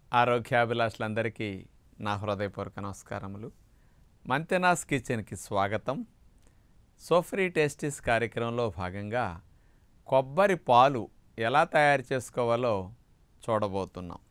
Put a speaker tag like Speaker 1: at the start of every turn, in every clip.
Speaker 1: ఆరోగ్యాభిలాషులందరికీ నా హృదయపూర్వక నమస్కారములు మంతెనాస్ కిచెన్కి స్వాగతం సోఫ్రీ టేస్టీస్ కార్యక్రమంలో భాగంగా కొబ్బరి పాలు ఎలా తయారు చేసుకోవాలో చూడబోతున్నాం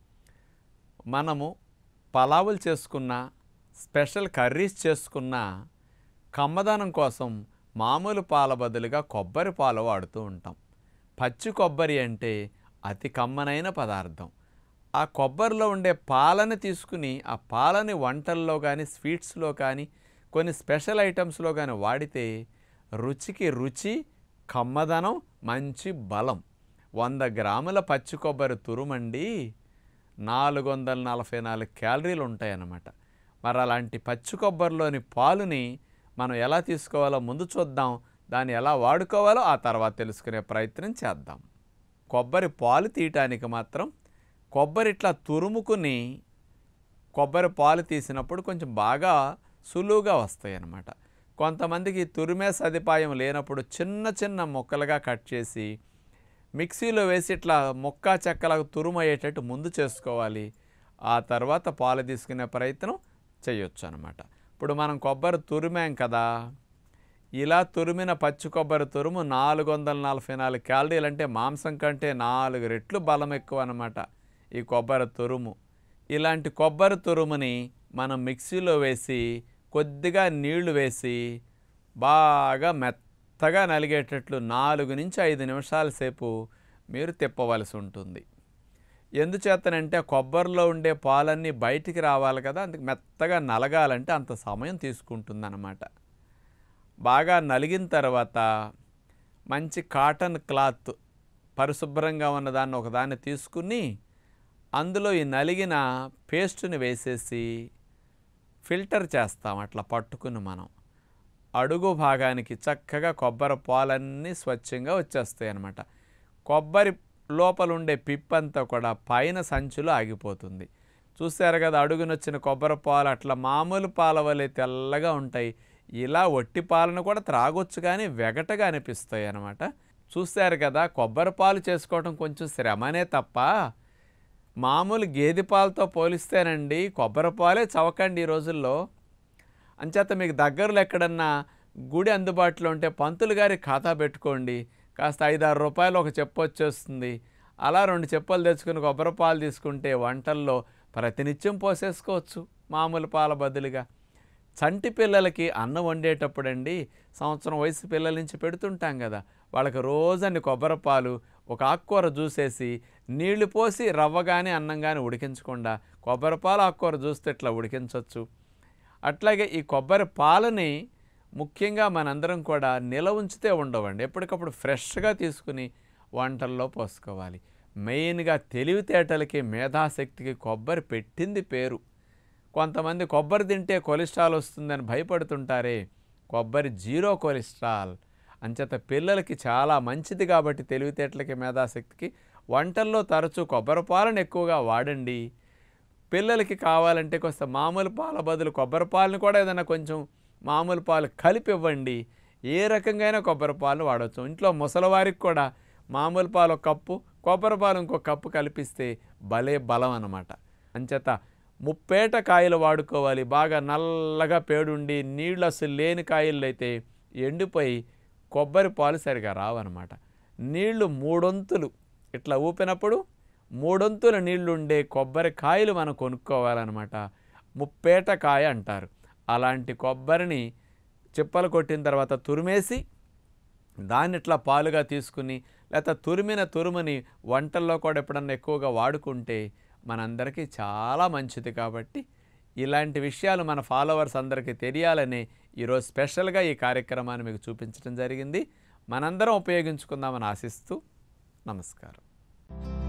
Speaker 1: మనము పలావులు చేసుకున్న స్పెషల్ కర్రీస్ చేసుకున్న కమ్మదనం కోసం మామూలు పాల బదులుగా కొబ్బరి పాలు వాడుతూ ఉంటాం పచ్చి కొబ్బరి అంటే అతి కమ్మనైన పదార్థం ఆ కొబ్బరిలో ఉండే పాలని తీసుకుని ఆ పాలని వంటల్లో కానీ స్వీట్స్లో కానీ కొన్ని స్పెషల్ ఐటమ్స్లో కానీ వాడితే రుచికి రుచి కమ్మదనం మంచి బలం వంద గ్రాముల పచ్చి కొబ్బరి తురుమండి నాలుగు వందల నలభై నాలుగు క్యాలరీలు ఉంటాయన్నమాట మరి అలాంటి పచ్చి కొబ్బరిలోని పాలుని మనం ఎలా తీసుకోవాలో ముందు చూద్దాం దాన్ని ఎలా వాడుకోవాలో ఆ తర్వాత తెలుసుకునే ప్రయత్నం చేద్దాం కొబ్బరి పాలు తీయటానికి మాత్రం కొబ్బరి ఇట్లా తురుముకుని కొబ్బరి పాలు తీసినప్పుడు కొంచెం బాగా సులువుగా వస్తాయి అన్నమాట కొంతమందికి తురిమే సదుపాయం లేనప్పుడు చిన్న చిన్న ముక్కలుగా కట్ చేసి మిక్సీలో వేసి ఇట్లా ముక్క చెక్కలకు తురుమయ్యేటట్టు ముందు చేసుకోవాలి ఆ తర్వాత పాలు తీసుకునే ప్రయత్నం చేయొచ్చు అనమాట ఇప్పుడు మనం కొబ్బరి తురిమాం కదా ఇలా తురిమిన పచ్చి కొబ్బరి తురుము నాలుగు వందల నలభై నాలుగు క్యాలరీలు అంటే మాంసం కంటే నాలుగు రెట్లు బలం ఎక్కువ అనమాట ఈ కొబ్బరి తురుము ఇలాంటి కొబ్బరి తురుముని మనం మిక్సీలో వేసి కొద్దిగా నీళ్లు వేసి బాగా మెత్తగా నలిగేటట్లు నాలుగు నుంచి ఐదు నిమిషాల సేపు మీరు తిప్పవలసి ఉంటుంది ఎందుచేతనంటే కొబ్బరిలో ఉండే పాలన్నీ బయటికి రావాలి కదా అందుకు మెత్తగా నలగాలంటే అంత సమయం తీసుకుంటుందన్నమాట బాగా నలిగిన తర్వాత మంచి కాటన్ క్లాత్ పరిశుభ్రంగా ఉన్నదాన్ని ఒకదాన్ని తీసుకుని అందులో ఈ నలిగిన పేస్ట్ని వేసేసి ఫిల్టర్ చేస్తాం అట్లా పట్టుకుని మనం అడుగు భాగానికి చక్కగా కొబ్బరి పాలన్నీ స్వచ్ఛంగా వచ్చేస్తాయి అన్నమాట కొబ్బరి లోపల ఉండే పిప్పంతా కూడా పైన సంచులో ఆగిపోతుంది చూశారు కదా అడుగునొచ్చిన కొబ్బరి పాలు అట్లా మామూలు పాల వలె తెల్లగా ఉంటాయి ఇలా ఒట్టి పాలను కూడా త్రాగొచ్చు కానీ వెగటగా అనిపిస్తాయి అన్నమాట చూశారు కదా కొబ్బరి పాలు చేసుకోవడం కొంచెం శ్రమనే తప్ప మామూలు గేదె పాలతో పోలిస్తేనండి కొబ్బరి పాలే చవకండి ఈ రోజుల్లో అంచేత మీకు దగ్గరలో ఎక్కడన్నా గుడి అందుబాటులో ఉంటే పంతులు గారి ఖాతా పెట్టుకోండి కాస్త ఐదారు రూపాయలు ఒక చెప్పు వచ్చేస్తుంది అలా రెండు చెప్పులు తెచ్చుకుని కొబ్బరి పాలు తీసుకుంటే వంటల్లో ప్రతినిత్యం పోసేసుకోవచ్చు మామూలు పాల బదులుగా చంటి పిల్లలకి అన్నం వండేటప్పుడండి సంవత్సరం వయసు పిల్లల నుంచి పెడుతుంటాం కదా వాళ్ళకి రోజన్ని కొబ్బరి పాలు ఒక ఆకుకూర చూసేసి నీళ్లు పోసి రవ్వ కానీ అన్నం కానీ ఉడికించకుండా కొబ్బరి పాలు ఆకుకూర చూస్తే ఇట్లా ఉడికించవచ్చు అట్లాగే ఈ కొబ్బరి పాలని ముఖ్యంగా మనందరం కూడా నిల ఉంచితే ఉండవండి ఎప్పటికప్పుడు ఫ్రెష్గా తీసుకుని వంటల్లో పోసుకోవాలి మెయిన్గా తెలివితేటలకి మేధాశక్తికి కొబ్బరి పెట్టింది పేరు కొంతమంది కొబ్బరి తింటే కొలెస్ట్రాల్ వస్తుందని భయపడుతుంటారే కొబ్బరి జీరో కొలెస్ట్రాల్ అంచేత పిల్లలకి చాలా మంచిది కాబట్టి తెలివితేటలకి మేధాశక్తికి వంటల్లో తరచూ కొబ్బరి పాలను ఎక్కువగా వాడండి పిల్లలకి కావాలంటే కొంత మామూలు పాల బదులు కొబ్బరి పాలను కూడా ఏదైనా కొంచెం మామూలు పాలు కలిపి ఇవ్వండి ఏ రకంగా కొబ్బరి పాలు వాడవచ్చు ఇంట్లో ముసలివారికి కూడా మామూలు పాలు ఒక కప్పు కొబ్బరి పాలు ఇంకో కప్పు కలిపిస్తే భలే బలం అన్నమాట అంచేత ముప్పేట కాయలు వాడుకోవాలి బాగా నల్లగా పేడుండి నీళ్ళు అసలు లేని కాయలు అయితే ఎండిపోయి కొబ్బరి పాలు సరిగా రావన్నమాట నీళ్లు మూడొంతులు ఇట్లా ఊపినప్పుడు మూడొంతుల నీళ్లుండే కొబ్బరి కాయలు మనం కొనుక్కోవాలన్నమాట ముప్పేట కాయ అంటారు అలాంటి కొబ్బరిని చిప్పలు కొట్టిన తర్వాత తురిమేసి దాన్ని ఇట్లా పాలుగా తీసుకుని లేకపోతే తురిమిన తురుముని వంటల్లో కూడా ఎప్పుడన్నా ఎక్కువగా వాడుకుంటే మనందరికీ చాలా మంచిది కాబట్టి ఇలాంటి విషయాలు మన ఫాలోవర్స్ అందరికీ తెలియాలని ఈరోజు స్పెషల్గా ఈ కార్యక్రమాన్ని మీకు చూపించడం జరిగింది మనందరం ఉపయోగించుకుందామని ఆశిస్తూ నమస్కారం